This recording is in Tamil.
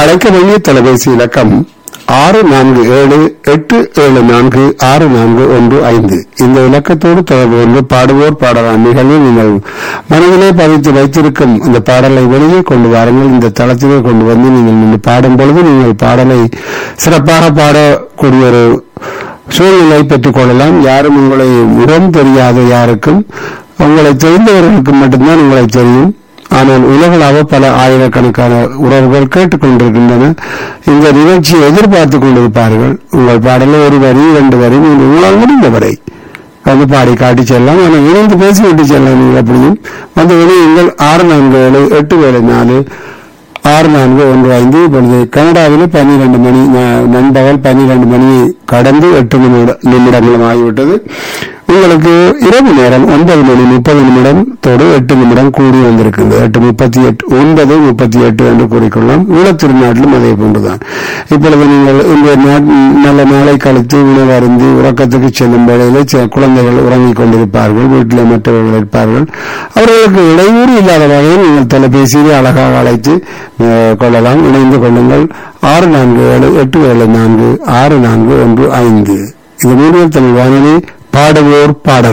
அழைக்க வேண்டிய தொலைபேசி இலக்கம் ஆறு நான்கு ஏழு எட்டு ஏழு நான்கு ஆறு நான்கு ஒன்று ஐந்து இந்த இலக்கத்தோடு தொடர்பு கொண்டு பாடுவோர் பாடலாம் நிகழ்வு நீங்கள் மனதிலே பதித்து வைத்திருக்கும் இந்த பாடலை வெளியே கொண்டு வாருங்கள் இந்த தளத்திலே கொண்டு வந்து நீங்கள் நின்று பாடும் பொழுது நீங்கள் பாடலை சிறப்பாக பாடக்கூடிய ஒரு சூழ்நிலை பெற்றுக் கொள்ளலாம் யாரும் உங்களை முகம் தெரியாத யாருக்கும் உங்களை தெரிந்தவர்களுக்கு மட்டும்தான் உங்களை தெரியும் ஆனால் உலகளாக பல ஆயிரக்கணக்கான உறவுகள் கேட்டுக்கொண்டிருக்கின்றன இந்த நிகழ்ச்சியை எதிர்பார்த்து கொண்டிருப்பார்கள் உங்கள் பாடல ஒரு வரி இரண்டு வரி மூன்று உங்களால் முடிந்தவரை வந்து பாடி காட்டி செல்லலாம் ஆனால் இணைந்து பேசிவிட்டு செல்லலாம் நீங்கள் அப்படியும் வந்து வெளியுங்கள் ஆறு நான்கு ஏழு எட்டு வேலை நாலு ஆறு நான்கு ஒன்று ஐந்து இப்பொழுது கனடாவில் பன்னிரண்டு மணி ந- நண்பகல் பன்னிரண்டு மணியை கடந்து எட்டு நிமிட நிமிடங்களும் ஆகிவிட்டது உங்களுக்கு இரவு நேரம் ஒன்பது மணி முப்பது நிமிடத்தோடு எட்டு நிமிடம் கூடி வந்திருக்கிறது எட்டு முப்பத்தி எட்டு ஒன்பது முப்பத்தி எட்டு என்று கூறிக்கொள்ளலாம் ஈழத்திருநாட்டிலும் அதே போன்றுதான் இப்பொழுது நீங்கள் இந்த நாட்- நல்ல நாளை கழித்து உணவு அருந்தி உறக்கத்துக்கு செல்லும் வேளையிலே சில குழந்தைகள் உறங்கிக் கொண்டிருப்பார்கள் வீட்டில் மற்றவர்கள் இருப்பார்கள் அவர்களுக்கு இடையூறு இல்லாத வகையில் நீங்கள் தொலைபேசியில் அழகாக அழைத்து அஹ், கொள்ளலாம் இணைந்து கொள்ளுங்கள் ஆறு நான்கு ஏழு எட்டு ஏழு நான்கு ஆறு நான்கு ஒன்று ஐந்து இது மூன்று தமிழ் வானொலி பாடுவோர் பாடல்